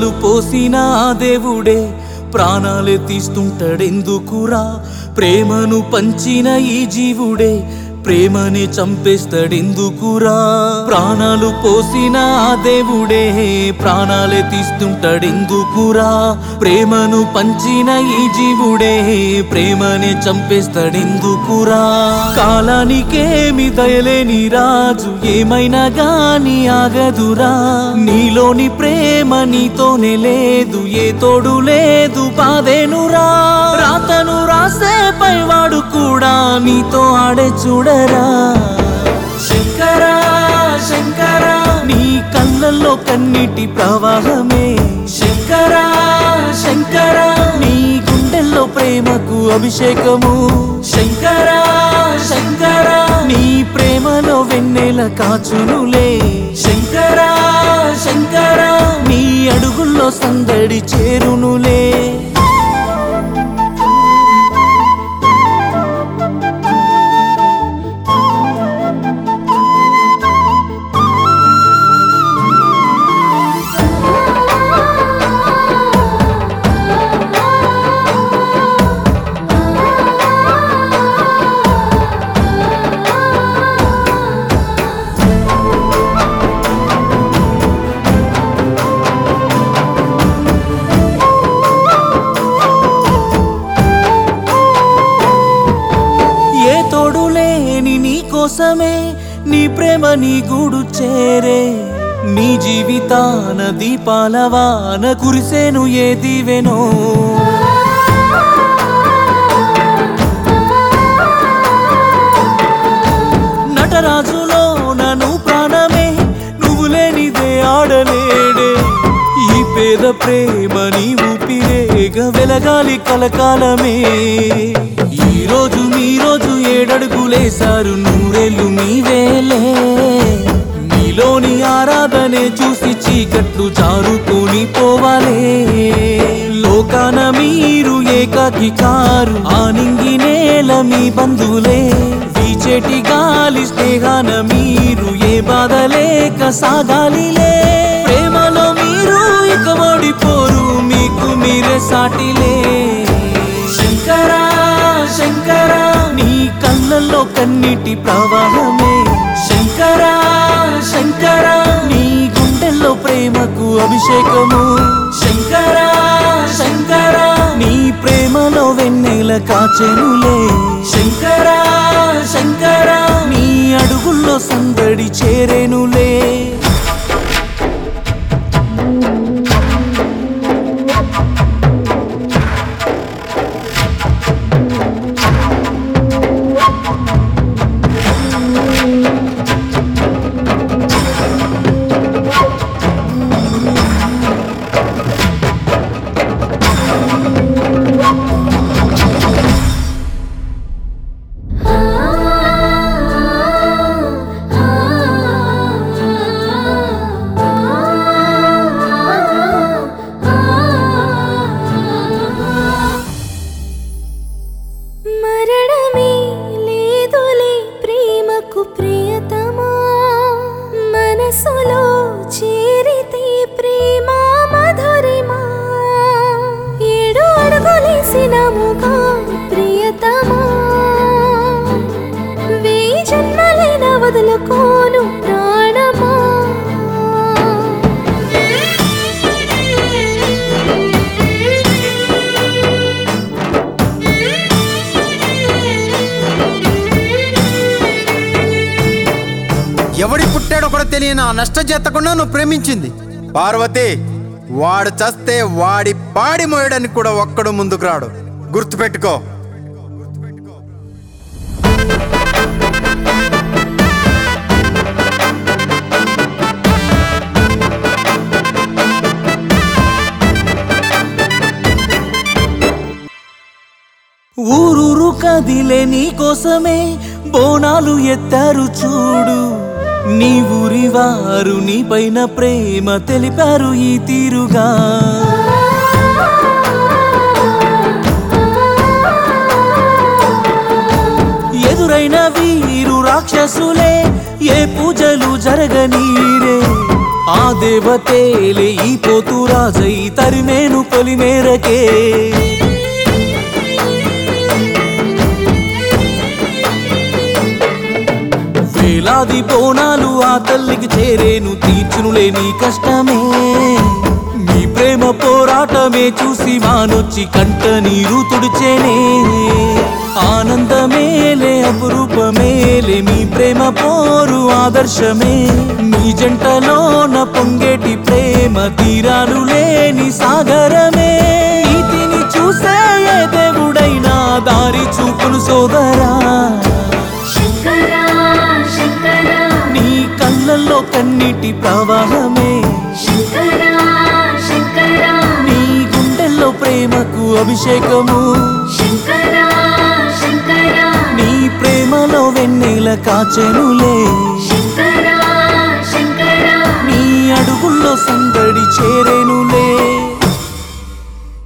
ప్రాణాలు పోసిన ఆ దేవుడే ప్రాణాలే తీస్తుంటాడెందుకురా ప్రేమను పంచిన ఈ జీవుడే ప్రేమని చంపేస్తాడెందుకురా ప్రాణాలు పోసిన ఆ దేవుడే ప్రాణాలే తీస్తుంటాడెందుకురా ప్రేమను పంచిన ఈ జీవుడే ప్రేమని చంపేస్తాడెందుకురా కాలానికేమి దయలేని రాజు ఏమైనా గాని ఆగదురా నీలోని ప్రేమ నీతోనే లేదు ఏ తోడు లేదు బాధేనురా రాతను రాసే పైవాడు కూడా నీతో ఆడే చూడరా శంకరా శంకరా నీ కళ్ళల్లో కన్నీటి ప్రవాహమే శంకరా శంకరా నీ గుండెల్లో ప్రేమకు అభిషేకము శంకరా శంకరా నీ ప్రేమలో వెన్నెల కాచునులే శంకరా శంకరా నీ అడుగుల్లో సందడి చేరునులే ఏ తోడు లేని నీ కోసమే నీ ప్రేమ నీ గూడు చేరే నీ జీవితాన దీపాల వాన కురిసేను ఏ దీవెనో నటరాజులో నన్ను ప్రాణమే నువ్వు లేనిదే ఆడలేడే ఈ పేద ప్రేమ నీ ఊపిరేగ వెలగాలి కలకాలమే ఈ రోజు మీ రోజు ఏడడుగులేశారు నూరేళ్ళు మీవేలే మీలోని ఆరాధనే చూసి చీకట్లు జారుకొని పోవాలే లోకాన మీరు ఏకాకి కారు ఆనింగి నేల మీ బంధువులే వీచేటి గాలి స్నేహాన మీరు ఏ బాధ లేక సాగాలిలే ప్రేమలో మీరు ఇక ఓడిపోరు మీకు మీరే సాటిలే శంకరా శంకరా నీ కళ్ళల్లో కన్నీటి ప్రవాహమే శంకరా శంకరా నీ గుండెల్లో ప్రేమకు అభిషేకము శంకరా శంకరా నీ ప్రేమలో వెన్నెల కాచెనులే శంకరా శంకరా నీ అడుగుల్లో సందడి చేరేనులే మరణమే లేదులే ప్రేమకు ప్రియతమా మనసులో చేరితే ప్రేమ మధురిమా ఏడు అడుగులేసినముగా ప్రియతమా వెయ్యి జన్మలైన వదులుకోను ప్రాణమా ఎవడి పుట్టాడో కూడా తెలియని ఆ నష్ట చేతకుండా నువ్వు ప్రేమించింది పార్వతి వాడు చస్తే వాడి పాడి మోయడానికి కూడా ఒక్కడు ముందుకు రాడు గుర్తుపెట్టుకో ఊరూరు కదిలే నీ కోసమే బోనాలు ఎత్తారు చూడు నీ ఊరి వారు నీ పైన ప్రేమ తెలిపారు ఈ తీరుగా ఎదురైన వీరు రాక్షసులే ఏ పూజలు జరగనీరే ఆ దేవతేలే ఈ పోతు రాజై తరిమేను పొలిమేరకే వేలాది బోనాలు ఆ తల్లికి చేరేను తీర్చునులే నీ కష్టమే నీ ప్రేమ పోరాటమే చూసి మానొచ్చి కంట నీరు తుడిచేనే ఆనందమేలే అపురూపమేలే మీ ప్రేమ పోరు ఆదర్శమే నీ జంటలోన పొంగేటి ప్రేమ తీరాలు లేని సాగరమే నీతిని చూసే ఏ దేవుడైనా దారి చూపును సోదరా శంకరా శంకరా నీ కళ్ళల్లో కన్నీటి ప్రవాహమే శంకరా శంకరా నీ గుండెల్లో ప్రేమకు అభిషేకము శంకరా శంకరా నీ ప్రేమలో వెన్నెల కాచెనులే